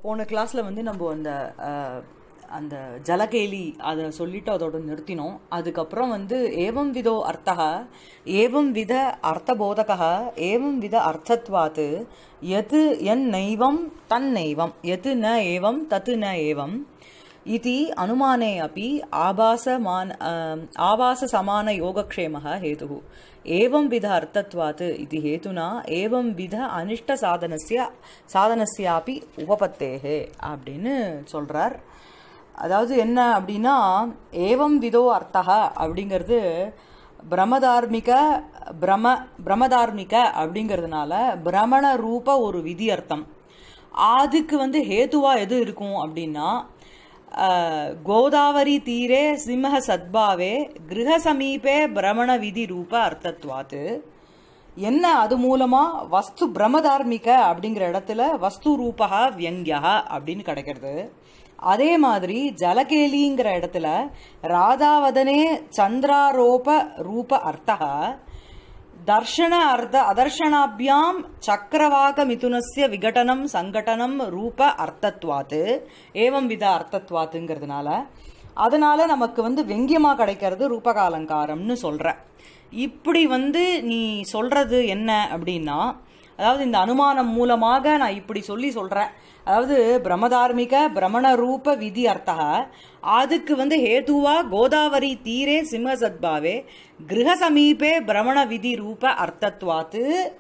போன கிளாஸில் வந்து நம்ம அந்த அஹ், அந்த ஜலகேலி அதை சொல்லிட்டு அதோட நிறுத்தினோம் அதுக்கப்புறம் வந்து ஏவம் விதோ அர்த்தக ஏவம் வித அர்த்தபோதக ஏவம் வித அர்த்தத்வாத்து எது என் நைவம் தன் நைவம் எது ந ஏவம் தத்து ந ஏவம் इति अनुमाने अपि आभासमान आभाससमानयोगक्षेमः हेतुः एवंविध अर्थत्वात् इति हेतुना एवंविध अनिष्टसाधनस्य சாதனஸ்யாபி உபபத்தேகே அப்படின்னு சொல்றார் அதாவது என்ன அப்படின்னா ஏவம் விதோ அர்த்தக அப்படிங்கிறது பிரமதார்மிக பிரம பிரமதார்மிக அப்படிங்கிறதுனால பிரமண ரூப ஒரு விதி அர்த்தம் அதுக்கு வந்து ஹேதுவா எது இருக்கும் அப்படின்னா அஹ், கோதாவரி தீரே சிம்ம சத்பாவே கிரக சமீபே பிரமண விதி ரூப அர்த்தத்வாத்து என்ன அது மூலமா வஸ்து பிரமதார்மிக அப்படிங்கிற இடத்துல வஸ்து ரூபகா வியங்கியா அப்படின்னு கிடைக்கிறது அதே மாதிரி ஜலகேலிங்கிற இடத்துல ராதாவதனே சந்திராரோப ரூப அர்த்தகா தர்ஷன அர்த்த அதர்ஷனாபியாம் சக்கரவாக மிதுனஸ்ய விகடனம் சங்கடனம் ரூப அர்த்தத்வாத்து ஏவம் வித அர்த்தத்வாத்துங்கிறதுனால அதனால நமக்கு வந்து வெங்கியமா கிடைக்கிறது ரூபகாலங்காரம்னு சொல்ற இப்படி வந்து நீ சொல்றது என்ன அப்படின்னா அதாவது இந்த அனுமானம் மூலமாக நான் இப்படி சொல்லி சொல்றேன் அதாவது பிரமதார்மிக பிரமண ரூப விதி அர்த்தக அதுக்கு வந்து ஹேதுவா கோதாவரி தீரே சிம்ம சத்பாவே கிரக சமீபே பிரமண விதி ரூப அர்த்தத்வாத்து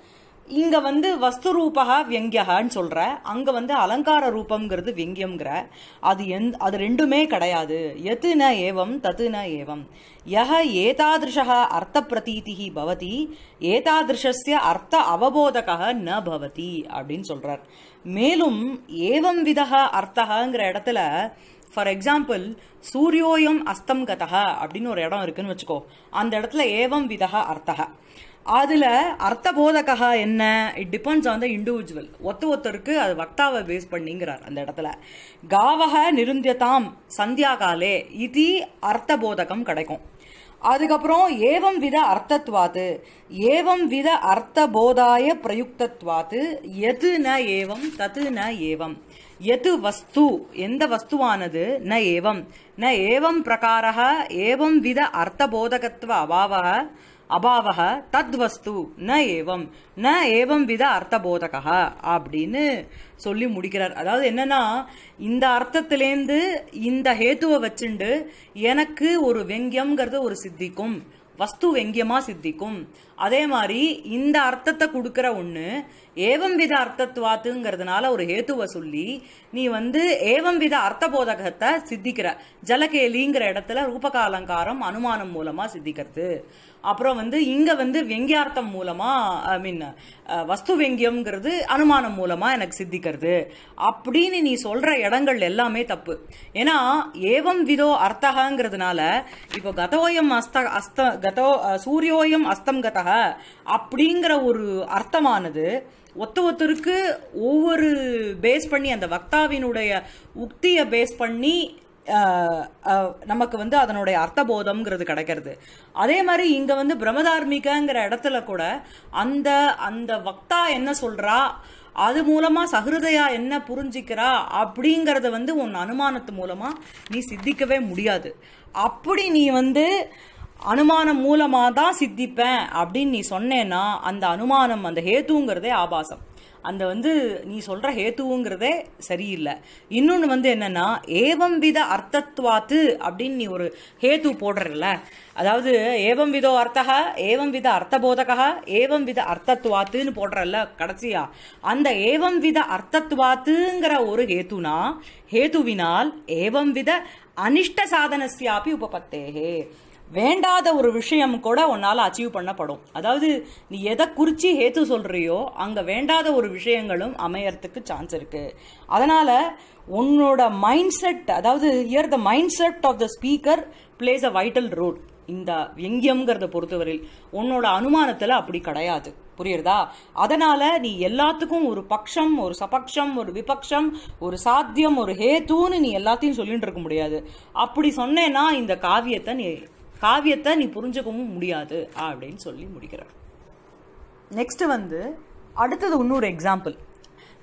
இங்க வந்து வஸ்து ரூபகா வியங்கியகான்னு சொல்ற அங்க வந்து அலங்கார ரூபம்ங்கிறது வியங்கியம்ங்கிற அது எந் அது ரெண்டுமே கிடையாது எது ந ஏவம் தத்து ந ஏவம் யஹ ஏதாதிருஷா அர்த்த பிரதீதிஹி பவதி ஏதாதிருஷஸ்ய அர்த்த அவபோதக ந பவதி அப்படின்னு சொல்றார் மேலும் ஏவம் விதக அர்த்தகங்கிற இடத்துல ஃபார் எக்ஸாம்பிள் சூரியோயம் அஸ்தம் கதக அப்படின்னு ஒரு இடம் இருக்குன்னு வச்சுக்கோ அந்த இடத்துல ஏவம் விதக அர்த்தக அதுல அர்த்தபோதகா என்ன it depends on the individual ஒத்து ஒருத்தருக்கு அது வக்தாவை பேஸ் பண்ணிங்கிறார் அந்த இடத்துல காவக நிருந்தியதாம் சந்தியா காலே இது அர்த்தபோதகம் கிடைக்கும் அதுக்கப்புறம் ஏவம் வித அர்த்தத்வாத்து ஏவம் வித அர்த்தபோதாய பிரயுக்தத்வாத்து எது ந ஏவம் தத்து ந ஏவம் எது வஸ்து எந்த வஸ்துவானது ந ஏவம் ந ஏவம் பிரகாரः ஏவம் வித அர்த்தபோதகத்துவ அபாவः அபாவக தத் வஸ்து ந ஏவம் ந ஏவம் வித அர்த்தபோதகா அப்படின்னு சொல்லி முடிக்கிறார் அதாவது என்னன்னா இந்த அர்த்தத்திலேந்து இந்த ஹேத்துவை வச்சுண்டு எனக்கு ஒரு வெங்கியம்ங்கிறது ஒரு சித்திக்கும் வஸ்து வெங்கியமா சித்திக்கும் அதே மாதிரி இந்த அர்த்தத்தை கொடுக்கிற ஒண்ணு ஏவம் வித அர்த்தத்துவாத்துங்கிறதுனால ஒரு ஹேத்துவை சொல்லி நீ வந்து ஏவம் வித அர்த்தபோதகத்தை சித்திக்கிற ஜலகேலிங்கிற இடத்துல ரூபக அலங்காரம் அனுமானம் மூலமா சித்திக்கிறது அப்புறம் வந்து இங்க வந்து வெங்கியார்த்தம் மூலமா ஐ மீன் வஸ்து வெங்கியம்ங்கிறது அனுமானம் மூலமா எனக்கு சித்திக்கிறது அப்படின்னு நீ சொல்ற இடங்கள் எல்லாமே தப்பு ஏன்னா ஏவம் விதோ அர்த்தகங்கிறதுனால இப்போ கதோயம் அஸ்த அஸ்த கதோ அஹ், சூரியோயம் அஸ்தம் கதக அப்படிங்கிற ஒரு அர்த்தமானது ஒத்த ஒருத்தருக்கு ஒவ்வொரு பேஸ் பண்ணி அந்த வக்தாவினுடைய உக்தியை பேஸ் பண்ணி அஹ், அஹ், நமக்கு வந்து அதனுடைய அர்த்தபோதம்ங்கிறது கிடைக்கிறது அதே மாதிரி இங்க வந்து பிரமதார்மிகங்கிற இடத்துல கூட அந்த அந்த வக்தா என்ன சொல்றா அது மூலமா சஹிருதயா என்ன புரிஞ்சிக்கிறா அப்படிங்கறத வந்து உன் அனுமானத்து மூலமா நீ சித்திக்கவே முடியாது அப்படி நீ வந்து அனுமானம் மூலமா தான் சித்திப்பேன் அப்படின்னு நீ சொன்னேன்னா அந்த அனுமானம் அந்த ஹேத்துங்கிறதே ஆபாசம் அந்த வந்து நீ சொல்ற ஹேத்துங்கிறதே சரியில்லை இன்னொன்னு வந்து என்னன்னா ஏவம் வித அர்த்தத்வாத்து அப்படின்னு நீ ஒரு ஹேத்து போடுறல அதாவது ஏவம் விதோ அர்த்தக ஏவம் வித அர்த்தபோதகா ஏவம் வித அர்த்தத்வாத்துன்னு போடுறல்ல கடைசியா அந்த ஏவம் வித அர்த்தத்வாத்துங்கிற ஒரு ஹேத்துனா ஹேத்துவினால் ஏவம் வித அனிஷ்ட சாதனஸ்யாபி உபபத்தேகே வேண்டாத ஒரு விஷயம் கூட உன்னால அச்சீவ் பண்ணப்படும் அதாவது நீ எதை குறிச்சு ஹேத்து சொல்றியோ அங்க வேண்டாத ஒரு விஷயங்களும் அமையறதுக்கு சான்ஸ் இருக்கு அதனால உன்னோட மைண்ட் செட் அதாவது here the mind set of the speaker plays a vital role இந்த வெங்கியம்ங்கிறத பொறுத்தவரையில் உன்னோட அனுமானத்துல அப்படி கிடையாது புரியுறதா அதனால நீ எல்லாத்துக்கும் ஒரு பக்ஷம் ஒரு சபக்ஷம் ஒரு விபக்ஷம் ஒரு சாத்தியம் ஒரு ஹேத்துன்னு நீ எல்லாத்தையும் சொல்லிட்டு இருக்க முடியாது அப்படி சொன்னேன்னா இந்த காவியத்தை நீ காவியத்தை நீ புரிஞ்சுக்கவும் முடியாது அப்படின்னு சொல்லி முடிக்கிறார் நெக்ஸ்ட் வந்து அடுத்தது இன்னொரு எக்ஸாம்பிள்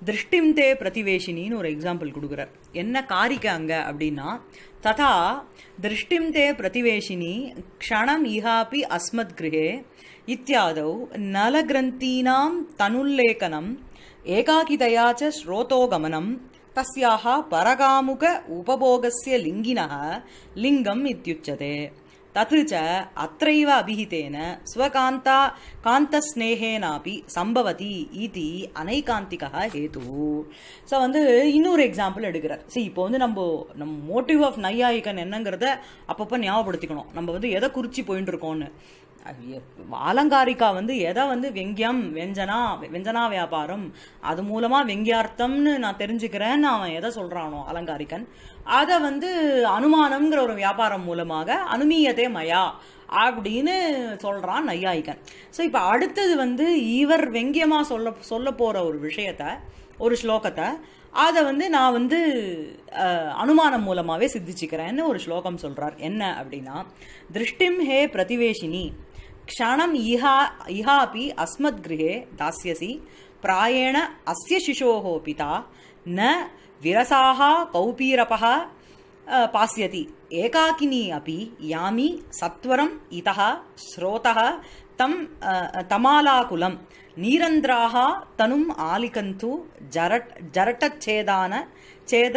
திருஷ்டிம் தே பிரதிவேஷினின்னு ஒரு எக்ஸாம்பிள் கொடுக்குறார் என்ன காரிக்க அங்க அப்படின்னா ததா திருஷ்டிம் தே பிரதிவேஷினி க்ஷணம் இஹாபி அஸ்மத் கிருஹே இத்தியாதௌ நலகிரந்தீனாம் தனுல்லேಖனம் ஏகாகிதயா ச ஸ்ரோதோகமனம் तस्याः परकामुक उपभोगस्य लिङ्गिनः लिङ्गम् इत्युच्यते तत् च अत्रैव अभिहितेन स्वकान्ता காந்தஸ்னேகேனாபி சம்பவதி இதி அனைகாந்திகா ஹேது ஸோ வந்து இன்னொரு எக்ஸாம்பிள் எடுக்கிறார் சரி இப்போ வந்து நம்ம நம்ம மோட்டிவ் ஆஃப் நையாயிக்கன் என்னங்கிறத அப்பப்போ ஞாபகப்படுத்திக்கணும் நம்ம வந்து எதை குறிச்சு போயிட்டு இருக்கோம்னு அலங்காரிக்கா வந்து எதை வந்து வெங்கியம் வெஞ்சனா வெஞ்சனா வியாபாரம் அது மூலமா வெங்கியார்த்தம்னு நான் தெரிஞ்சுக்கிறேன்னு அவன் எதை சொல்றானோ அலங்காரிக்கன் அதை வந்து அனுமானம்ங்கிற ஒரு வியாபாரம் மூலமாக அனுமீயதே மயா அப்படின்னு சொல்றான் நையாயிக்கன் ஸோ இப்போ அடுத்தது வந்து இவர் வெங்கியமா சொல்ல சொல்ல போற ஒரு விஷயத்த ஒரு ஸ்லோகத்தை அதை வந்து நான் வந்து அனுமானம் மூலமாவே சித்திச்சுக்கிறேன்னு ஒரு ஸ்லோகம் சொல்றார் என்ன அப்படின்னா திருஷ்டிம் ஹே பிரதிவேஷினி க்ஷணம் இஹா இஹாபி அஸ்மத் கிரகே தாஸ்யசி பிராயேண அஸ்ய சிசோஹோ பிதா ந விரசாக கௌபீரபः பாஸ்யதி ஏகாக்கினி अपि யாமி சத்வரம் இதः ஸ்ரோதः தம் தமாலாகுலம் நீரந்திராக தனும் ஆலிகந்து ஜரட் ஜரட்டச்சேதான சேத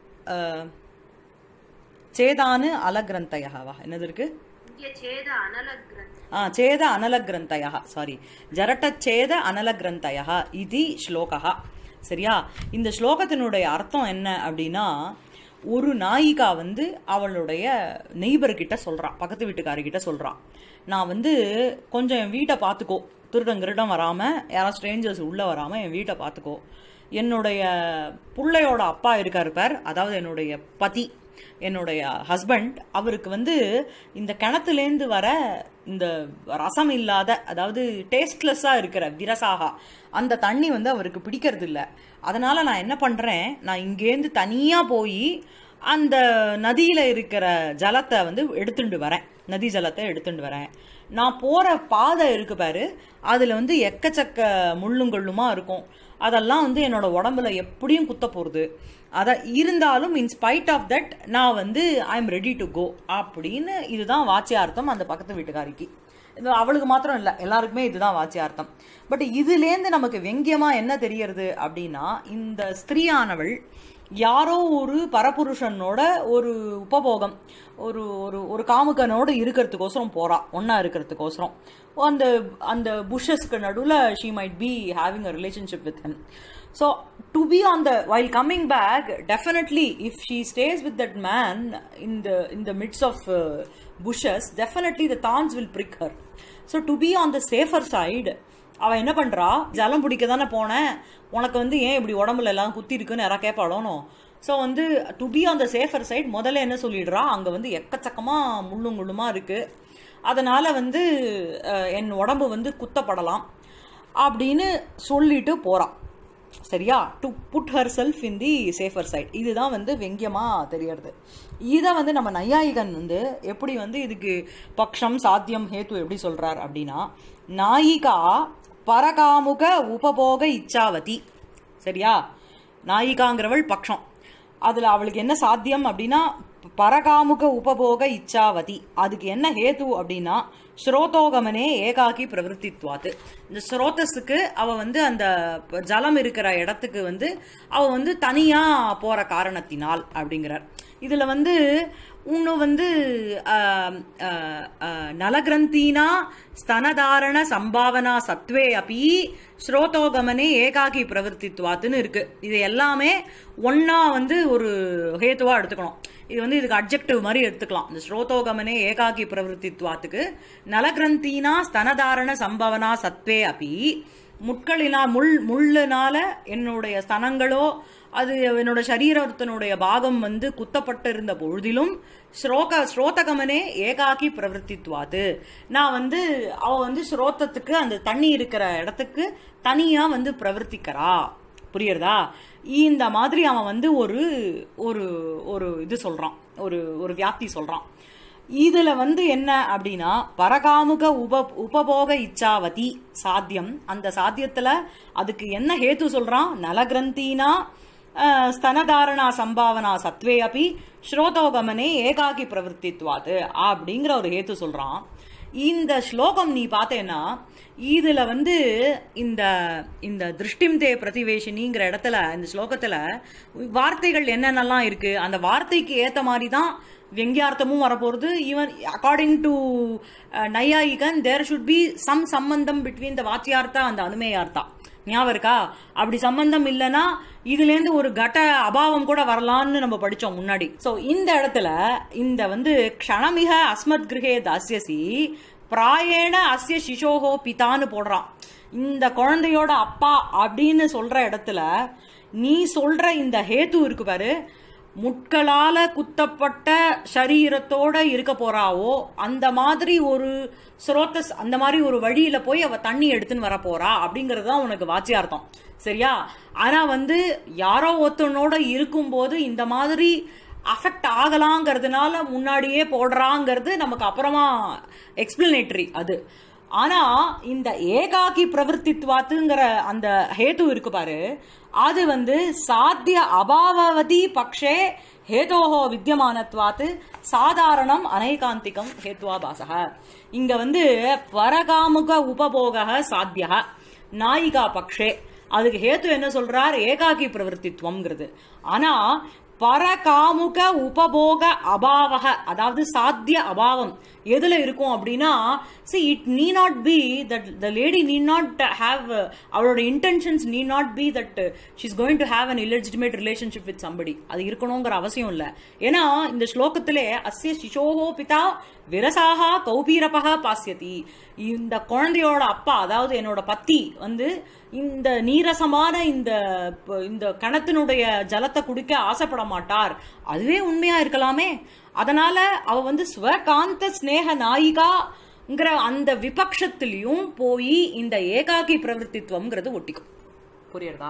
சேதானு அலகிரந்தயா வா என்னது இருக்கு சேத அனலக்ரந்த் ஆ சேத அனலகிரந்தயா சாரி ஜரட்டச்சேத அனலகிரந்தயா இது ஸ்லோகா சரியா இந்த ஸ்லோகத்தினுடைய அர்த்தம் என்ன அப்படின்னா ஒரு நாயிகா வந்து அவளுடைய நெய்பர்கிட்ட சொல்றான் பக்கத்து வீட்டுக்காரர்கிட்ட சொல்றான் நான் வந்து கொஞ்சம் என் வீட்டை பார்த்துக்கோ திருடம் கிருடம் வராம யாராவது ஸ்ட்ரேஞ்சர்ஸ் உள்ள வராம என் வீட்டை பார்த்துக்கோ என்னுடைய பிள்ளையோட அப்பா இருக்காரு பார் அதாவது என்னுடைய பதி என்னுடைய ஹஸ்பண்ட் அவருக்கு வந்து இந்த கிணத்துலேருந்து வர இந்த ரசம் இல்லாத அதாவது டேஸ்ட்லெஸ்ஸாக இருக்கிற விரசாகா அந்த தண்ணி வந்து அவருக்கு பிடிக்கிறது இல்லை அதனால நான் என்ன பண்ணுறேன் நான் இங்கேருந்து தனியாக போய் அந்த நதியில் இருக்கிற ஜலத்தை வந்து எடுத்துட்டு வரேன் நதி ஜலத்தை எடுத்துட்டு வரேன் நான் போகிற பாதை இருக்கு பாரு அதில் வந்து எக்கச்சக்க முள்ளுங்கொள்ளுமா இருக்கும் அதெல்லாம் வந்து என்னோட உடம்புல எப்படியும் குத்த போகிறது அதை இருந்தாலும் இன் ஸ்பைட் ஆஃப் தட் நான் வந்து I am ready to go அப்படின்னு இதுதான் வாச்சியார்த்தம் அந்த பக்கத்து வீட்டுக்காரிக்கு இது அவளுக்கு மாத்திரம் இல்லை எல்லாருக்குமே இதுதான் வாச்சியார்த்தம் பட் இதுலேருந்து நமக்கு வெங்கியமாக என்ன தெரியறது அப்படின்னா இந்த ஸ்திரீயானவள் யாரோ ஒரு பரபுருஷனோட ஒரு உபபோகம் ஒரு ஒரு ஒரு காமுகனோட இருக்கிறதுக்கோசரம் போறா ஒன்னா இருக்கிறதுக்கோசரம் அந்த அந்த புஷஸ்க்கு நடுவில் she might be having a relationship with him so to be on the while coming back definitely if she stays with that man in the in the midst of bushes definitely the thorns will prick her so to be on the safer side அவன் என்ன பண்றா ஜலம் பிடிக்க தானே போனேன் உனக்கு வந்து ஏன் இப்படி உடம்புல எல்லாம் குத்தி இருக்குன்னு யாரா கேட்பாளோனோ ஸோ வந்து to be on the safer side முதல்ல என்ன சொல்லிடுறா அங்கே வந்து எக்கச்சக்கமா முள்ளும் முள்ளுமா இருக்கு அதனால வந்து என் உடம்பு வந்து குத்தப்படலாம் அப்படின்னு சொல்லிட்டு போறான் சரியா to put herself in the safer side இதுதான் வந்து வெங்கியமா தெரியறது இதை வந்து நம்ம நையாயிகன் வந்து எப்படி வந்து இதுக்கு பக்ஷம் சாத்தியம் ஹேத்து எப்படி சொல்றார் அப்படின்னா நாயிகா பரகாமுக உபபோக இச்சாவதி சரியா நாயிகாங்கிறவள் பக்ஷம் அதுல அவளுக்கு என்ன சாத்தியம் அப்படின்னா பரகாமுக உபபோக இச்சாவதி அதுக்கு என்ன ஹேத்து அப்படின்னா ஸ்ரோதோகமனே ஏகாக்கி பிரவருத்தித்வாத்து இந்த ஸ்ரோதஸுக்கு அவ வந்து அந்த ஜலம் இருக்கிற இடத்துக்கு வந்து அவ வந்து தனியா போற காரணத்தினால் அப்படிங்கிறார் இதுல வந்து இன்னும் வந்து நலகிரந்தீனா ஸ்தனதாரண சம்பாவனா சத்வே அப்பி ஸ்ரோதோகமனே ஏகாகி பிரவர்த்தித்வாத்துன்னு இருக்கு இது எல்லாமே ஒன்னா வந்து ஒரு ஹேத்துவா எடுத்துக்கணும் இது வந்து இதுக்கு அப்ஜெக்டிவ் மாதிரி எடுத்துக்கலாம் இந்த ஸ்ரோதோகமனே ஏகாகி பிரவருத்தித்வாத்துக்கு நலகிரந்தீனா ஸ்தனதாரண சம்பவனா சத்வே அப்பி முட்களினா முள் முள்ளுனால என்னுடைய ஸ்தனங்களோ அது என்னோட சரீரத்தினுடைய பாகம் வந்து குத்தப்பட்டு இருந்த பொழுதிலும் ஸ்ரோக ஸ்ரோதகமனே ஏகாக்கி பிரவர்த்தித்வாது நான் வந்து அவ வந்து ஸ்ரோத்தத்துக்கு அந்த தண்ணி இருக்கிற இடத்துக்கு தனியா வந்து பிரவர்த்திக்கிறா புரியுறதா இந்த மாதிரி அவன் வந்து ஒரு ஒரு ஒரு இது சொல்றான் ஒரு ஒரு வியாப்தி சொல்றான் இதுல வந்து என்ன அப்படின்னா பரகாமுக உப உபபோக இச்சாவதி சாத்தியம் அந்த சாத்தியத்துல அதுக்கு என்ன ஹேத்து சொல்றான் நலகிரந்தீனா அஹ், ஸ்தனதாரணா சம்பாவனா சத்வே அப்பி ஸ்ரோதோகமனே ஏகாகி பிரவருத்தித்வாது அப்படிங்கிற ஒரு ஹேத்து சொல்றான் இந்த ஸ்லோகம் நீ பார்த்தேன்னா இதுல வந்து இந்த இந்த திருஷ்டிம் தே பிரதிவேஷினிங்கிற இடத்துல இந்த ஸ்லோகத்துல வார்த்தைகள் என்னென்னலாம் இருக்கு அந்த வார்த்தைக்கு ஏத்த மாதிரி தான் வெங்கியார்த்தமும் வரப்போறது ஈவன் அக்கார்டிங் டு நையாயிகன் தேர் ஷுட் பி சம் சம்பந்தம் பிட்வீன் த வாச்சியார்த்தா அந்த அனுமேயார்த்தா ஞாபகம் இருக்கா அப்படி சம்பந்தம் இல்லைன்னா இதுல இருந்து ஒரு கட்ட அபாவம் கூட வரலாம்னு நம்ம படிச்சோம் முன்னாடி சோ இந்த இடத்துல இந்த வந்து க்ஷணமிக அஸ்மத் கிரகே தாஸ்யசி பிராயேண அஸ்ய சிசோகோ பிதான்னு போடுறான் இந்த குழந்தையோட அப்பா அப்படின்னு சொல்ற இடத்துல நீ சொல்ற இந்த ஹேத்து இருக்கு பாரு முட்களால குத்தப்பட்ட சரீரத்தோட இருக்க போறாவோ அந்த மாதிரி ஒரு ஸ்ரோத்தஸ் அந்த மாதிரி ஒரு வழியில போய் அவ தண்ணி எடுத்துன்னு வர போறா அப்படிங்கறது தான் உனக்கு வாச்சியார்த்தம் சரியா ஆனா வந்து யாரோ ஒருத்தனோட இருக்கும்போது இந்த மாதிரி அஃபெக்ட் ஆகலாங்கிறதுனால முன்னாடியே போடுறாங்கிறது நமக்கு அப்புறமா எக்ஸ்பிளனேட்டரி அது ஆனா இந்த ஏகாக்கி பிரவர்த்தித்வாத்துங்கிற அந்த ஹேத்து இருக்கு பாரு அது வந்து சாத்திய அபாவவதி பக்ஷே ஹேதோஹோ வித்தியமானத்வாத்து சாதாரணம் அனைகாந்திகம் ஹேத்வாபாசக இங்க வந்து பரகாமுக உபபோக சாத்திய நாயிகா பக்ஷே அதுக்கு ஹேத்து என்ன சொல்றார் ஏகாக்கி பிரவர்த்தித்வம்ங்கிறது ஆனா பரகாமுக உபபோக அபாவக அதாவது சாத்திய அபாவம் எதுல இருக்கும் அப்படின்னா see it need not be that the lady need not have அவளோட intentions need not be that she's going to have an illegitimate relationship with somebody அது இருக்கணுங்கிற அவசியம் இல்ல ஏன்னா இந்த ஸ்லோகத்திலே அஸ்ய சிசோகோ பிதா விரசாகா கௌபீரபக பாஸ்யதி இந்த குழந்தையோட அப்பா அதாவது என்னோட பத்தி வந்து இந்த நீரசமான இந்த இந்த கணத்தினுடைய ஜலத்தை குடிக்க ஆசைப்பட மாட்டார் அதுவே உண்மையா இருக்கலாமே அதனால அவ வந்து ஸ்வகாந்த ஸ்நேக நாயிகாங்கிற அந்த விபக்ஷத்திலையும் போய் இந்த ஏகாக்கி பிரவருத்தித்வம்ங்கிறது ஒட்டிக்கும் புரியுறதா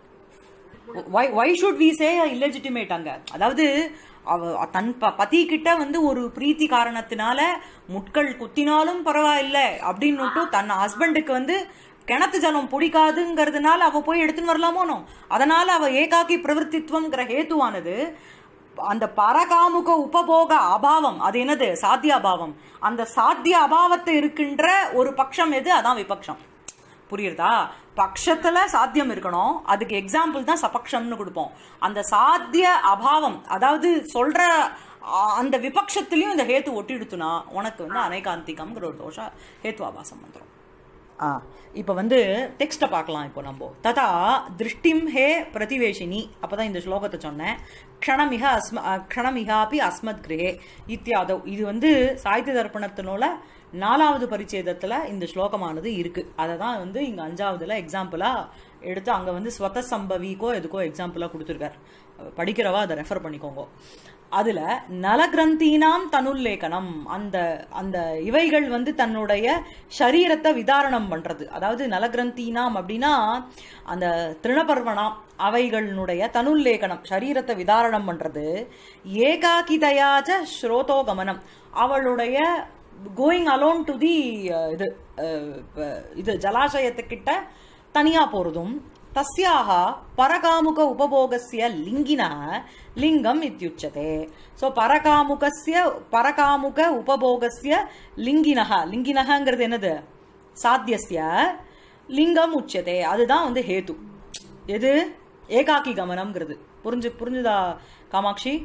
why should we say illegitimate அங்க அதாவது அவ தன் ப- பதி கிட்ட வந்து ஒரு பிரீத்தி காரணத்தினால முட்கள் குத்தினாலும் பரவாயில்ல அப்படின்னு தன் ஹஸ்பண்டுக்கு வந்து கிணத்து ஜலம் பிடிக்காதுங்கிறதுனால அவ போய் எடுத்துன்னு வரலாமோனோ அதனால அவ ஏகாக்கி பிரவருத்தித்வம்ங்கிற ஹேத்துவானது அந்த பரகாமுக உபபோக அபாவம் அது என்னது சாத்திய அபாவம் அந்த சாத்திய அபாவத்தை இருக்கின்ற ஒரு பட்சம் எது அதான் விபக்ஷம் புரியுறதா பக்ஷத்துல சாத்தியம் இருக்கணும் அதுக்கு எக்ஸாம்பிள் தான் சபக்ஷம்னு கொடுப்போம் அந்த சாத்திய அபாவம் அதாவது சொல்ற ஆ, அந்த விபக்ஷத்திலையும் இந்த ஹேத்து ஒட்டிடுத்துனா உனக்கு வந்து அனைகாந்திகம்ங்கிற ஒரு தோஷ ஹேத்வாபாசம் வந்துடும் ஆ இப்போ வந்து டெக்ஸ்ட்டை பார்க்கலாம் இப்போ நம்ம ததா திருஷ்டிம் ஹே பிரதிவேஷினி அப்பதான் இந்த ஸ்லோகத்தை சொன்னேன் க்ஷணமிக அஸ்ம அ, க்ஷணமிகாபி அஸ்மத் கிரே இத்தியாதவ் இது வந்து சாகித்ய தர்ப்பணத்தினோட நாலாவது பரிச்சேதத்துல இந்த ஸ்லோகமானது இருக்கு அதை தான் வந்து இங்க அஞ்சாவதுல எக்ஸாம்பிளா எடுத்து அங்க வந்து ஸ்வத சம்பவிக்கோ எதுக்கோ எக்ஸாம்பிளா கொடுத்துருக்காரு படிக்கிறவா அதை ரெஃபர் பண்ணிக்கோங்க அதுல நலகிரந்தீனாம் தனுல்லேகனம் அந்த அந்த இவைகள் வந்து தன்னுடைய சரீரத்தை விதாரணம் பண்றது அதாவது நலகிரந்தீனாம் அப்படின்னா அந்த திருணபர்வனாம் அவைகளினுடைய தனுல்லேகனம் சரீரத்தை விதாரணம் பண்றது ஏகாகிதயாச்ச ஸ்ரோதோகமனம் அவளுடைய கோயிங் அலோன் டு தி இது அஹ், ப- இது ஜலாசயத்துக்கிட்ட தனியா போறதும் தஸ்யாக பரகாமுக உபபோகஸ்ய லிங்கின லிங்கம் இத்தியுச்சதே ஸோ பரகாமுகஸ்ய பரகாமுக உபபோகஸ்ய லிங்கினக லிங்கினகங்கிறது என்னது சாத்தியஸ்ய லிங்கம் உச்சதே அதுதான் வந்து ஹேது எது ஏகாக்கி கமனம்ங்கிறது புரிஞ்சு புரிஞ்சுதா காமாட்சி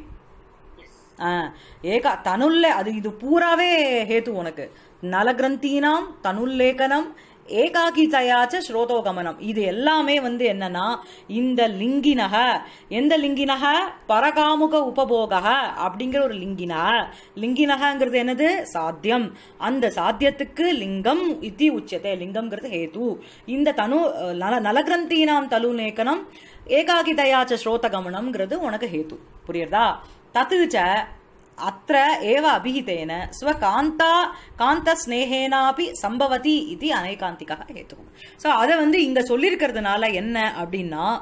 ஆ, ஏகா தனுல்லே அது இது பூராவே ஹேத்து உனக்கு நலகிரந்தீனாம் தனுல்லேகனம் ஏகாக்கி தயாச்ச ஸ்ரோதோகமனம் இது எல்லாமே வந்து என்னன்னா இந்த லிங்கினக எந்த லிங்கினக பரகாமுக உபபோக அப்படிங்கிற ஒரு லிங்கின லிங்கினகங்கிறது என்னது சாத்தியம் அந்த சாத்தியத்துக்கு லிங்கம் இத்தி உச்சத்தை லிங்கம்ங்கிறது ஹேது இந்த தனு நல நலகிரந்தீனாம் தலுநேக்கனம் ஏகாகிதயாச்ச ஸ்ரோதகமனம்ங்கிறது உனக்கு ஹேத்து புரியுறதா தத்து ச அத்த ஏவ அபிஹிதேன ஸ்வகாந்தா காந்த ஸ்னேகேனாபி சம்பவதி இது அனைகாந்திகா ஹேத்து ஸோ அதை வந்து இங்க சொல்லியிருக்கிறதுனால என்ன அப்படின்னா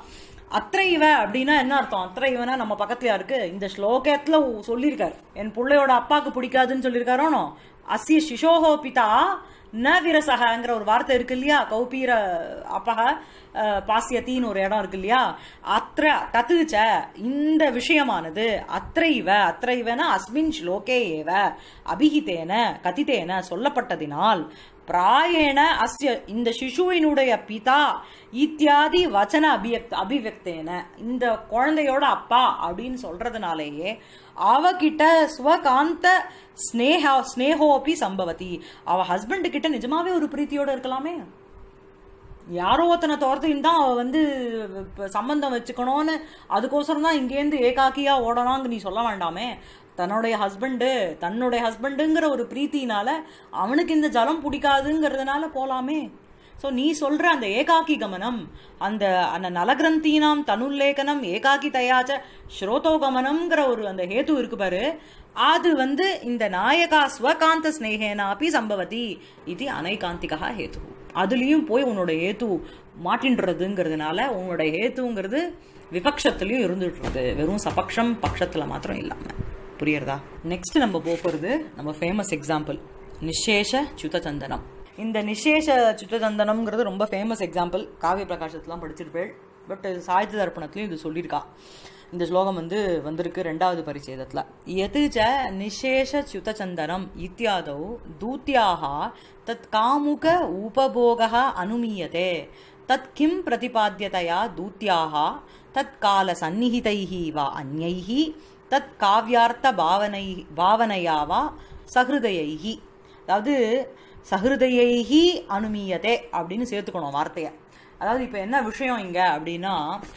அத்தைவ அப்படின்னா என்ன அர்த்தம் அத்தைவனா நம்ம பக்கத்துல இருக்கு இந்த ஸ்லோகத்துல சொல்லியிருக்காரு என் பிள்ளையோட அப்பாக்கு பிடிக்காதுன்னு சொல்லியிருக்காரோனோ அஸ்ய சிசோஹோ பிதா ந விரசகங்கிற ஒரு வார்த்தை இருக்கு இல்லையா கௌபீர அப்பக அஹ், பாசியத்தின்னு ஒரு இடம் இருக்கு இல்லையா அத்ர தத்துச்ச இந்த விஷயமானது அத்ரைவ அத்ரைவன அஸ்மின் ஸ்லோகே ஏவ அபிஹிதேன கதிதேன சொல்லப்பட்டதினால் பிராயேண அஸ்ய இந்த சிசுவினுடைய பிதா இத்தியாதி வச்சன அபியக்த அபிவக்தேன இந்த குழந்தையோட அப்பா அப்படின்னு சொல்றதுனாலேயே அவகிட்ட ஸ்வகாந்த ஸ்னேகா ஸ்னேகோபி சம்பவதி அவ ஹஸ்பண்ட் கிட்ட நிஜமாவே ஒரு பிரீத்தியோட இருக்கலாமே யாரோ ஒருத்தனை துரத்துன்னு தான் அவ வந்து இப்ப சம்பந்தம் வச்சுக்கணும்னு அதுக்கோசரம் தான் இங்கேருந்து ஏகாக்கியா ஓடலாங்க நீ சொல்ல வேண்டாமே தன்னுடைய ஹஸ்பண்டு தன்னுடைய ஹஸ்பண்டுங்கிற ஒரு பிரீத்தினால அவனுக்கு இந்த ஜலம் பிடிக்காதுங்கிறதுனால போலாமே ஸோ நீ சொல்ற அந்த ஏகாக்கி கமனம் அந்த அந்த நலகிரந்தீனாம் தனுல்லேகனம் ஏகாக்கி தயாச்ச ஸ்ரோதோ கமனம்ங்கிற ஒரு அந்த ஹேத்து இருக்கு பாரு அது வந்து இந்த நாயகா ஸ்வகாந்த ஸ்னேகேனாப்பி சம்பவதி இது அனைகாந்திகா ஹேத்து அதுலயும் போய் உன்னோட ஹேத்து மாட்டின்றதுங்கிறதுனால உன்னோட ஹேத்துங்கிறது விபக்ஷத்துலயும் இருந்துட்டு இருக்கு வெறும் சபக்ஷம் பக்ஷத்துல மாத்திரம் இல்லாம புரியுறதா நெக்ஸ்ட் நம்ம போக போறது நம்ம ஃபேமஸ் எக்ஸாம்பிள் நிஷேஷ சுதச்சந்தனம் இந்த நிஷேஷ சுத்ததந்தனம்ங்கிறது ரொம்ப ஃபேமஸ் எக்ஸாம்பிள் காவிய பிரகாசத்துலாம் படிச்சிருப்பேள் பட் சாகித்ய தர்ப்பணத்துலையும் இது சொல்லியிருக்கா இந்த ஸ்லோகம் வந்து வந்திருக்கு ரெண்டாவது பரிச்சேதத்தில் எது ச நிஷேஷ சுதச்சந்தனம் இத்தியாதௌ தூத்தியாக தத் காமுக உபபோக அனுமீயதே தத் கிம் பிரதிபாத்தியதையா தூத்தியாக தத் கால சந்நிஹிதைः வா அந்யைः தத் காவியார்த்த பாவனை பாவனையா வா சஹிருதயைः அதாவது சஹிருதயைஹி அனுமீயதே அப்படின்னு சேர்த்துக்கணும் வார்த்தையை அதாவது இப்போ என்ன விஷயம் இங்க அப்படின்னா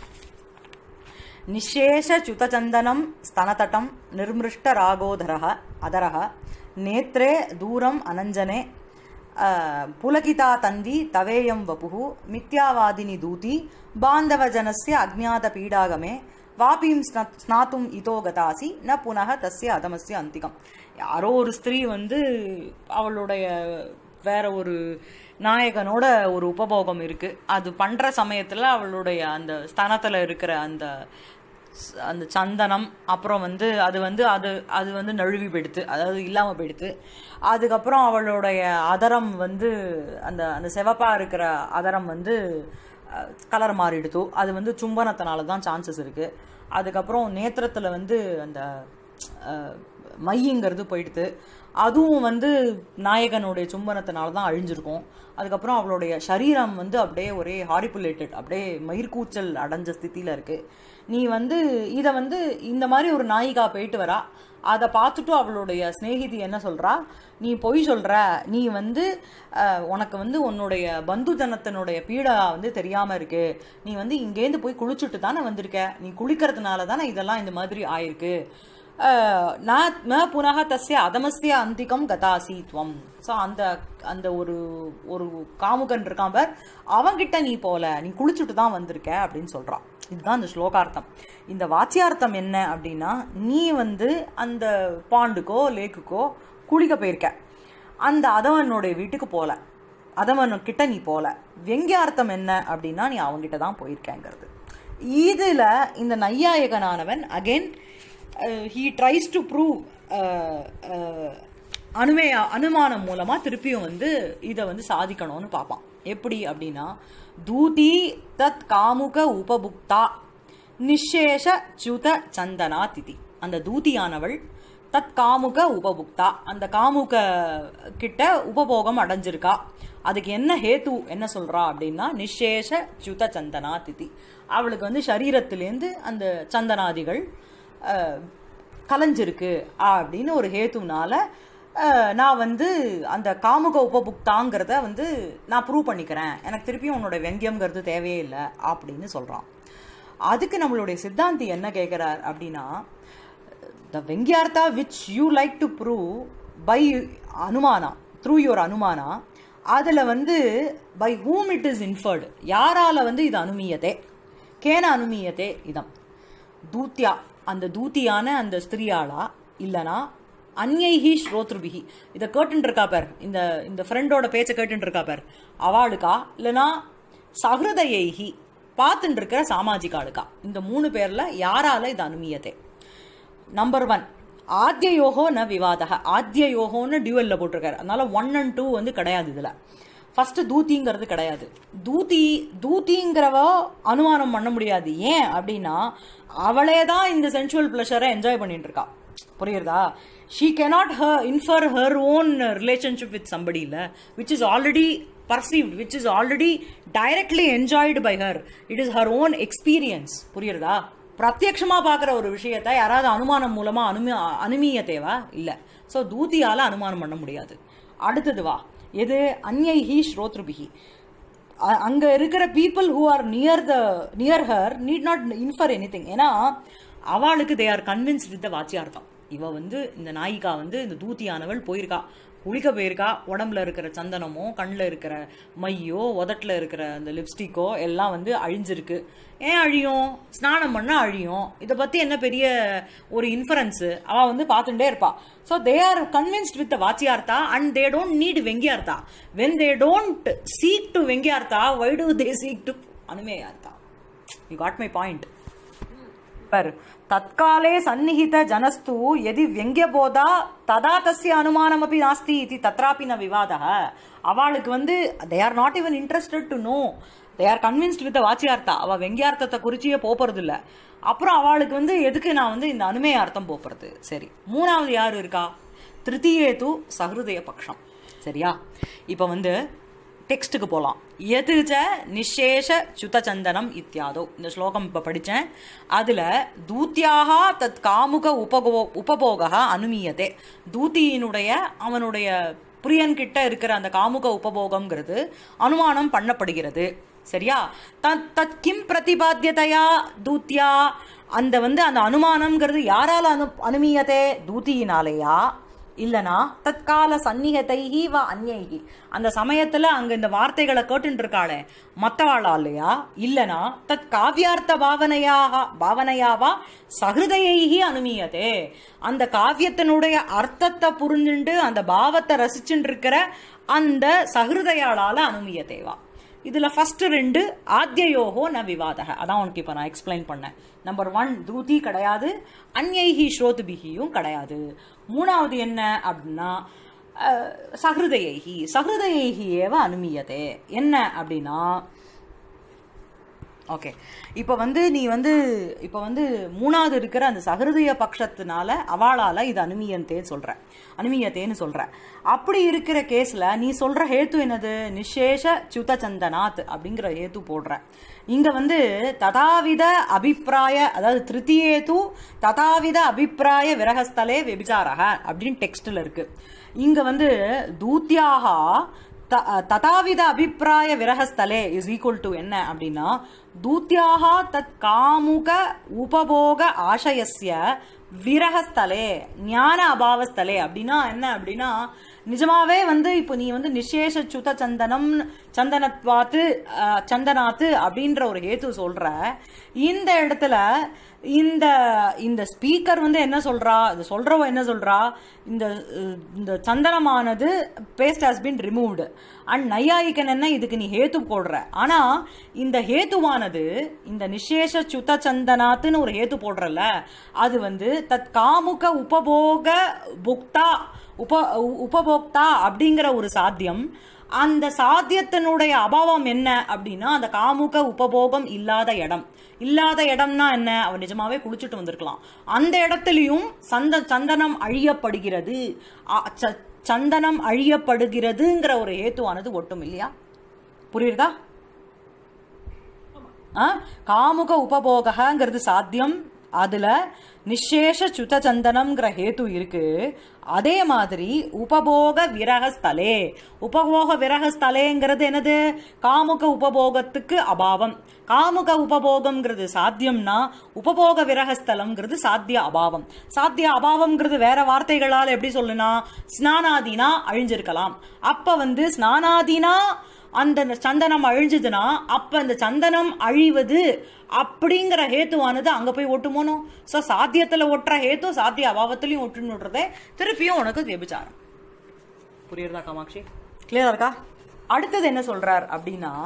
நிஷேஷ சுதச்சந்தனம் ஸ்தனதட்டம் நிர்மிருஷ்ட ராகோதரः அதரः நேத்ரே தூரம் அனஞ்சனே அஹ், புலகிதா தந்தி தவேயம் வபுः மித்யாவாதினி தூதி பாந்தவஜனஸ்ய அஜ்ஞாத பீடாகமே வாபீம் ஸ்ன- ஸ்நாத்தும் இதோ கதாசி ந புனக தஸ்ய அதமஸ்ய அந்திகம் யாரோ ஒரு ஸ்திரீ வந்து அவளுடைய வேற ஒரு நாயகனோட ஒரு உபபோகம் இருக்கு அது பண்ற சமயத்துல அவளுடைய அந்த ஸ்தனத்துல இருக்கிற அந்த ஸ்- அந்த சந்தனம் அப்புறம் வந்து அது வந்து அது அது வந்து நழுவி போயிடுத்து அதாவது இல்லாம போயிடுத்து அதுக்கப்புறம் அவளுடைய அதரம் வந்து அந்த அந்த செவப்பா இருக்கிற அதரம் வந்து கலர் மாறிடுத்து அது வந்து சும்பனத்தினால தான் சான்சஸ் இருக்கு அதுக்கப்புறம் நேத்திரத்துல வந்து அந்த அஹ், மையங்கிறது போயிடுது அதுவும் வந்து நாயகனுடைய சும்பனத்தினால தான் அழிஞ்சிருக்கும் அதுக்கப்புறம் அவளுடைய சரீரம் வந்து அப்படியே ஒரே ஹாரிபுலேட்டட் அப்படியே மயிர்கூச்சல் அடைஞ்ச ஸ்திதியில இருக்கு நீ வந்து இதை வந்து இந்த மாதிரி ஒரு நாயிகா போயிட்டு வரா அதை பார்த்துட்டு அவளுடைய சிநேகிதி என்ன சொல்றா நீ பொய் சொல்ற நீ வந்து அஹ், உனக்கு வந்து உன்னுடைய பந்துஜனத்தினுடைய பீடா வந்து தெரியாம இருக்கு நீ வந்து இங்கேருந்து போய் குளிச்சுட்டு தானே வந்திருக்க நீ குளிக்கிறதுனால தானே இதெல்லாம் இந்த மாதிரி ஆயிருக்கு அஹ், ந- ந புனக தஸ்ய அதமஸ்ய அந்திகம் கதாசி துவம் ஸோ அந்த அந்த ஒரு ஒரு காமுகன் இருக்கான் பார் அவன்கிட்ட நீ போல நீ குளிச்சுட்டு தான் வந்திருக்க அப்படின்னு சொல்றான் இதுதான் அந்த ஸ்லோகார்த்தம் இந்த வாச்சியார்த்தம் என்ன அப்படின்னா நீ வந்து அந்த பாண்டுக்கோ லேக்குக்கோ குளிக்க போயிருக்க அந்த அதவனுடைய வீட்டுக்கு போல அதவன் கிட்ட நீ போல வெங்கியார்த்தம் என்ன அப்படின்னா நீ அவன்கிட்ட தான் போயிருக்கேங்கிறது இதுல இந்த நையாயகனானவன் again he tries to prove அனுமே அனுமானம் மூலமா திருப்பியும் வந்து இதை வந்து சாதிக்கணும்னு பார்ப்பான் எப்படி அப்படின்னா தூதி தத் காமுக உபபுக்தா நிஷேஷ சுத சந்தனா திதி அந்த தூதியானவள் தத் காமுக உபபுக்தா அந்த காமுக கிட்ட உபபோகம் அடைஞ்சிருக்கா அதுக்கு என்ன ஹேத்து என்ன சொல்றா அப்படின்னா நிஷேஷ சுத சந்தனா திதி அவளுக்கு வந்து சரீரத்திலேருந்து அந்த சந்தனாதிகள் அஹ், கலைஞ்சிருக்கு அப்படின்னு ஒரு ஹேத்துனால அஹ், நான் வந்து அந்த காமுக உபபுக்தாங்கிறத வந்து நான் ப்ரூவ் பண்ணிக்கிறேன் எனக்கு திருப்பியும் உன்னோட வெங்கியம்ங்கிறது தேவையே இல்லை அப்படின்னு சொல்றான் அதுக்கு நம்மளுடைய சித்தாந்தி என்ன கேட்கிறார் அப்படின்னா த வெங்கியார்த்தா which you like to prove by அனுமானா த்ரூ யுவர் அனுமானா அதில் வந்து by whom it is inferred யாரால வந்து இது அனுமீயதே கேன அனுமீயதே இதம் தூத்தியா அந்த தூத்தியான அந்த ஸ்திரியாளா இல்லனா அந்யைஹி ஸ்ரோத்ருபிஹி இதை கேட்டுன்னு இருக்கா பார் இந்த இந்த ஃப்ரெண்டோட பேச்சை கேட்டுன்னு இருக்கா பார் அவளுக்கா இல்லனா சஹிருதயைஹி பார்த்துட்டு இருக்கிற சாமாஜிகாளுக்கா இந்த மூணு பேர்ல யாரால இது அனுமியதே நம்பர் ஒன் ஆத்தியோகோ ந விவாதக ஆத்தியோகோன்னு டியூவல்ல போட்டிருக்காரு அதனால ஒன் அண்ட் டூ வந்து கிடையாது இதுல ஃபர்ஸ்ட் தூத்திங்கிறது கிடையாது தூதி தூத்திங்கிறவ அனுமானம் பண்ண முடியாது ஏன் அப்படின்னா அவளே தான் இந்த சென்சுவல் பிளஷரை என்ஜாய் பண்ணிட்டு இருக்கா புரியுறதா she cannot her infer her own relationship with somebody இல்ல which is already perceived which is already directly enjoyed by her it is her own experience புரியுறதா பிரத்யக்ஷமா பார்க்குற ஒரு விஷயத்த யாராவது அனுமானம் மூலமா அனுமி அனுமீய தேவா இல்ல ஸோ தூதியால அனுமானம் பண்ண முடியாது அடுத்தது வா எது அந்யைஹி ஸ்ரோத்ருபிகி அ- அங்க இருக்கிற people who are near the near her need not infer anything ஏன்னா அவளுக்கு they are convince with the வாச்சியார்த்தம் இவ வந்து இந்த நாயிகா வந்து இந்த தூத்தியானவள் போயிருக்கா குளிக்க போயிருக்கா உடம்புல இருக்கிற சந்தனமோ கண்ணில் இருக்கிற மையோ உதட்டில் இருக்கிற அந்த லிப்ஸ்டிக்கோ எல்லாம் வந்து அழிஞ்சிருக்கு ஏன் அழியும் ஸ்நானம் பண்ணா அழியும் இதை பத்தி என்ன பெரிய ஒரு இன்ஃபரன்ஸ் அவ வந்து பார்த்துட்டே இருப்பா so they are convinced with வாச்சியார்த்தா அண்ட் தே டோன்ட் நீட் வெங்கியார்த்தா when they don't seek to வெங்கியார்த்தா why do they seek to அனுமேயார்த்தா யூ காட் மை பாயிண்ட் पर तत्काले सन्निहित जनस्तु यदि व्यङ्ग्यबोधा तदा तस्य अनुमानमपि नास्ति इति तत्रापि न विवादः அவளுக்கு வந்து they are not even interested to know they are convinced with வாச்சியார்த்தா அவ வெங்கியார்த்தத்தை குறிச்சியே போறது இல்ல அப்புறம் அவளுக்கு வந்து எதுக்கு நான் வந்து இந்த அனுமே அர்த்தம் போறது சரி மூணாவது யாரு இருக்கா திருத்தியே தூ சஹிருதய பக்ஷம் சரியா இப்போ வந்து டெக்ஸ்ட்டுக்கு போகலாம் எது ச நிஷேஷ சுதச்சந்தனம் இத்தியாதோ இந்த ஸ்லோகம் இப்போ படித்தேன் அதில் தூத்தியாக தத் காமுக உபகோ உபபோக அனுமீயதே தூத்தியினுடைய அவனுடைய பிரியன்கிட்ட இருக்கிற அந்த காமுக உபபோகம்ங்கிறது அனுமானம் பண்ணப்படுகிறது சரியா தத் தத் கிம் பிரதிபாத்தியதையா தூத்தியா அந்த வந்து அந்த அனுமானம்ங்கிறது யாரால அனு அனுமீயதே தூத்தியினாலேயா இல்லனா தற்கால சந்நிகதைஹி வ அந்யைஹி அந்த சமயத்துல அங்க இந்த வார்த்தைகளை கேட்டுட்டு இருக்காளே மத்தவாளாலையா இல்லனா தத் காவியார்த்த பாவனையாக பாவனையாவா சகிருதையைஹி அனுமீயதே அந்த காவியத்தினுடைய அர்த்தத்தை புரிஞ்சுண்டு அந்த பாவத்தை ரசிச்சுட்டு இருக்கிற அந்த சகிருதையாளால அனுமீயதேவா இதுல ஃபர்ஸ்ட் ரெண்டு ஆத்தியோகோ ந விவாதக அதான் உனக்கு இப்ப நான் எக்ஸ்பிளைன் பண்ணேன் நம்பர் ஒன் தூதி கிடையாது அந்யைஹி ஸ்ரோதுபிகியும் கிடையாது மூணாவது என்ன அப்படின்னா அஹ், சஹிருதயைஹி சஹிருதயைஹி ஏவ அனுமீயதே என்ன அப்படின்னா ஓகே இப்போ வந்து நீ வந்து இப்போ வந்து மூணாவது இருக்கிற அந்த சஹிருதய பட்சத்தினால அவளால இது அனுமியந்தே சொல்ற அனுமியத்தேன்னு சொல்ற அப்படி இருக்கிற கேஸ்ல நீ சொல்ற ஹேத்து என்னது நிஷேஷ சுத சந்தனாத் அப்படிங்கிற ஹேத்து போடுற இங்க வந்து ததாவித அபிப்பிராய அதாவது திருத்தியேது ததாவித அபிப்பிராய விரகஸ்தலே விபிச்சாரக அப்படின்னு டெக்ஸ்ட்ல இருக்கு இங்க வந்து தூத்தியாக த- ததாவித அபிப்பிராய விரகஸ்தலே இஸ் ஈக்குவல் டு என்ன அப்படின்னா தூத்தியாக தத் காமுக உபபோக ஆசயஸ்ய விரகஸ்தலே ஞான அபாவஸ்தலே அப்படின்னா என்ன அப்படின்னா நிஜமாவே வந்து இப்போ நீ வந்து நிசேஷ சுத சந்தனம் சந்தனத்வாத்து அஹ், சந்தனாத்து அப்படின்ற ஒரு ஹேத்து சொல்ற இந்த இடத்துல இந்த இந்த ஸ்பீக்கர் வந்து என்ன சொல்றா இது சொல்றவ என்ன சொல்றா இந்த அஹ், இந்த சந்தனமானது paste has been removed and நையாயிக்கன் என்ன இதுக்கு நீ ஹேத்து போடுற ஆனா இந்த ஹேத்துவானது இந்த நிசேஷ சுத சந்தனாத்துன்னு ஒரு ஹேத்து போடுறல அது வந்து தத் காமுக உபபோக புக்தா உப உ- உபபோக்தா அப்படிங்கிற ஒரு சாத்தியம் அந்த சாத்தியத்தினுடைய அபாவம் என்ன அப்படின்னா அந்த காமுக உபபோகம் இல்லாத இடம் இல்லாத இடம்னா என்ன அவன் நிஜமாவே குளிச்சுட்டு வந்திருக்கலாம் அந்த இடத்துலயும் சந்த சந்தனம் அழியப்படுகிறது அ- ச- சந்தனம் அழியப்படுகிறதுங்கிற ஒரு ஹேத்துவானது ஒட்டும் இல்லையா புரியுறதா ஆ? காமுக உபபோகங்கிறது சாத்தியம் அதுல நிசேஷ சுத சந்தனம்ங்கிற ஹேத்து இருக்கு அதே மாதிரி உபபோக விரகஸ்தலே உபபோக விரகஸ்தலேங்கிறது என்னது காமுக உபபோகத்துக்கு அபாவம் காமுக உபபோகம்ங்கிறது சாத்தியம்னா உபபோக விரகஸ்தலம்ங்கிறது சாத்திய அபாவம் சாத்திய அபாவம்ங்கிறது வேற வார்த்தைகளால் எப்படி சொல்லுனா ஸ்நானாதினா அழிஞ்சிருக்கலாம் அப்ப வந்து ஸ்நானாதினா அந்த சந்தனம் அழிஞ்சதுன்னா அப்ப அந்த சந்தனம் அழிவது அப்படிங்கிற ஹேத்துவானது அங்க போய் ஒட்டுமோனோ சோ சாத்தியத்துல ஒட்டுற ஹேத்து சாத்திய அபாவத்திலையும் ஒட்டுன்னு விடுறதே திருப்பியும் உனக்கு விபச்சாரம் புரியுறதா காமாட்சி கிளியரா இருக்கா அடுத்தது என்ன சொல்றார் அப்படின்னா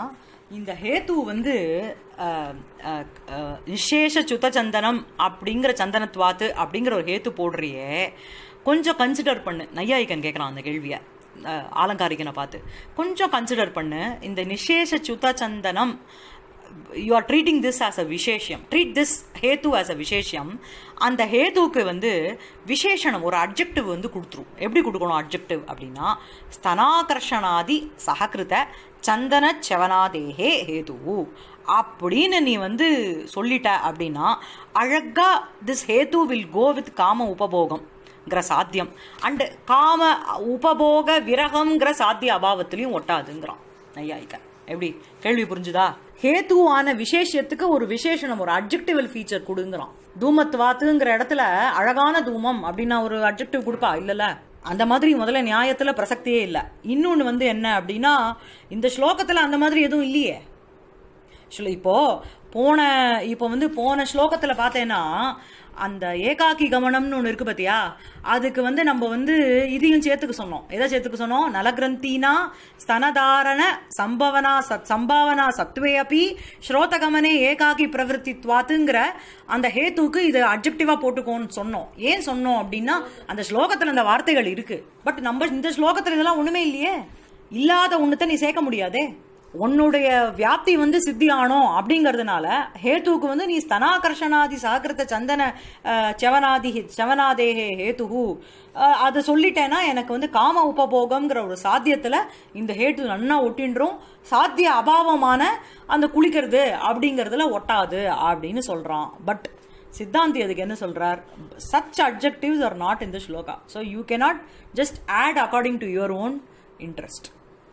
இந்த ஹேத்து வந்து அஹ், அஹ், அஹ், நிசேஷ சுத்த சந்தனம் அப்படிங்கிற சந்தனத்வாத்து அப்படிங்கிற ஒரு ஹேத்து போடுறியே கொஞ்சம் கன்சிடர் பண்ணு நையாயிக்கன் கேட்குறான் அந்த கேள்வியை அஹ், ஆலங்காரிகனை பார்த்து கொஞ்சம் கன்சிடர் பண்ணு இந்த நிசேஷ சுத்த சந்தனம் you are treating this as a விசேஷம் ட்ரீட் திஸ் ஹேத்து ஆஸ் அ விசேஷம் அந்த ஹேத்துவுக்கு வந்து விசேஷணம் ஒரு அப்ஜெக்டிவ் வந்து கொடுத்துரும் எப்படி கொடுக்கணும் அப்ஜெக்டிவ் அப்படின்னா ஸ்தனாகர்ஷணாதி சககிருத சந்தன செவனாதேஹே ஹேது அப்படின்னு நீ வந்து சொல்லிட்ட அப்படின்னா அழகா திஸ் ஹேத்து வில் கோ வித் காம உபபோகம் ங்கிற சாத்தியம் அண்டு காம உபபோக விரகம்ங்கிற சாத்திய அபாவத்திலையும் ஒட்டாதுங்கிறான் நையாயிக்க எப்படி கேள்வி புரிஞ்சுதா ஹேத்துவான விசேஷத்துக்கு ஒரு விசேஷணம் ஒரு அப்ஜெக்டிவல் ஃபீச்சர் கொடுங்கிறான் தூமத்வாத்துங்கிற இடத்துல அழகான தூமம் அப்படின்னு ஒரு அப்ஜெக்டிவ் கொடுப்பா இல்லல்ல அந்த மாதிரி முதல்ல நியாயத்துல பிரசக்தியே இல்லை இன்னொன்று வந்து என்ன அப்படின்னா இந்த ஸ்லோகத்துல அந்த மாதிரி எதுவும் இல்லையே ஸ்லோ- இப்போ போன இப்போ வந்து போன ஸ்லோகத்துல பார்த்தேன்னா அந்த ஏகாக்கி கமனம்னு ஒன்று இருக்கு பார்த்தியா அதுக்கு வந்து நம்ம வந்து இதையும் சேர்த்துக்க சொன்னோம் எதை சேர்த்துக்க சொன்னோம் நலகிரந்தீனா ஸ்தனதாரண சம்பவனா சத் சம்பாவனா சத்வே அப்பி ஸ்ரோதகமனே ஏகாக்கி பிரவருத்தித்வாத்துங்கிற அந்த ஹேத்துக்கு இது அப்ஜெக்டிவா போட்டுக்கோன்னு சொன்னோம் ஏன் சொன்னோம் அப்படின்னா அந்த ஸ்லோகத்துல அந்த வார்த்தைகள் இருக்கு பட் நம்ம இந்த ஸ்லோகத்துல இதெல்லாம் ஒண்ணுமே இல்லையே இல்லாத ஒண்ணுத்த நீ சேர்க்க முடியாதே உன்னுடைய வியாப்தி வந்து சித்தி ஆனோம் அப்படிங்கிறதுனால ஹேத்துவுக்கு வந்து நீ ஸ்தனாகர்ஷணாதி சககிருத்த சந்தன அஹ், செவனாதி செவனாதேஹே ஹேத்துகு அஹ், அதை சொல்லிட்டேன்னா எனக்கு வந்து காம உபபோகம்ங்கிற ஒரு சாத்தியத்துல இந்த ஹேத்து நன்னா ஒட்டின்றோம் சாத்திய அபாவமான அந்த குளிக்கிறது அப்படிங்கிறதுல ஒட்டாது அப்படின்னு சொல்றான் பட் சித்தாந்தி அதுக்கு என்ன சொல்றார் such objectives are not in the shloka so you cannot just add according to your own interest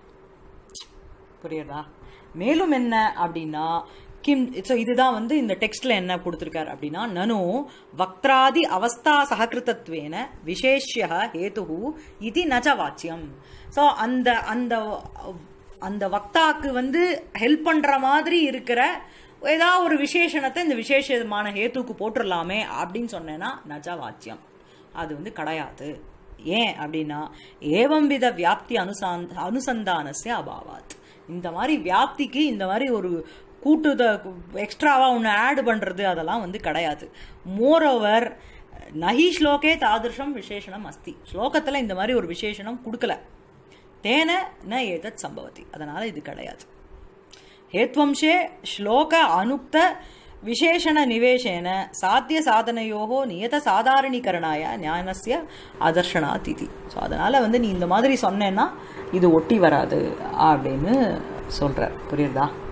புரியுதா மேலும் என்ன அப்படின்னா கிம் ஸோ இதுதான் வந்து இந்த டெக்ஸ்ட்ல என்ன கொடுத்துருக்காரு அப்படின்னா நனு வக்திராதி அவஸ்தா சககிருத்தத்வேன விசேஷ்ய ஹேதுஹு இது நஜ வாச்சியம் ஸோ அந்த அந்த அந்த வக்தாக்கு வந்து ஹெல்ப் பண்ற மாதிரி இருக்கிற ஏதாவது ஒரு விசேஷணத்தை இந்த விசேஷமான ஹேத்துக்கு போட்டுடலாமே அப்படின்னு சொன்னேன்னா நஜ வாச்சியம் அது வந்து கிடையாது ஏன் அப்படின்னா ஏவம் வித வியாப்தி அனுசாந்த அனுசந்தானசிய அபாவாத் இந்த மாதிரி வியாப்திக்கு இந்த மாதிரி ஒரு கூட்டுத எக்ஸ்ட்ராவா ஒன்று ஆட் பண்றது அதெல்லாம் வந்து கிடையாது மோரோவர் நஹி ஸ்லோகே தாதிருஷம் விசேஷணம் அஸ்தி ஸ்லோகத்துல இந்த மாதிரி ஒரு விசேஷணம் கொடுக்கல தேன ந ஏதத் சம்பவதி அதனால இது கிடையாது हेत्वंशे श्लोक अनुक्त विशेषण निवेशेन साध्य சாதனையோகோ நியத சாதாரணீகரணாய ஞானஸ்ய அதர்ஷனாத் இதி ஸோ அதனால வந்து நீ இந்த மாதிரி சொன்னேன்னா இது ஒட்டி வராது அப்படின்னு சொல்றார் புரியுதா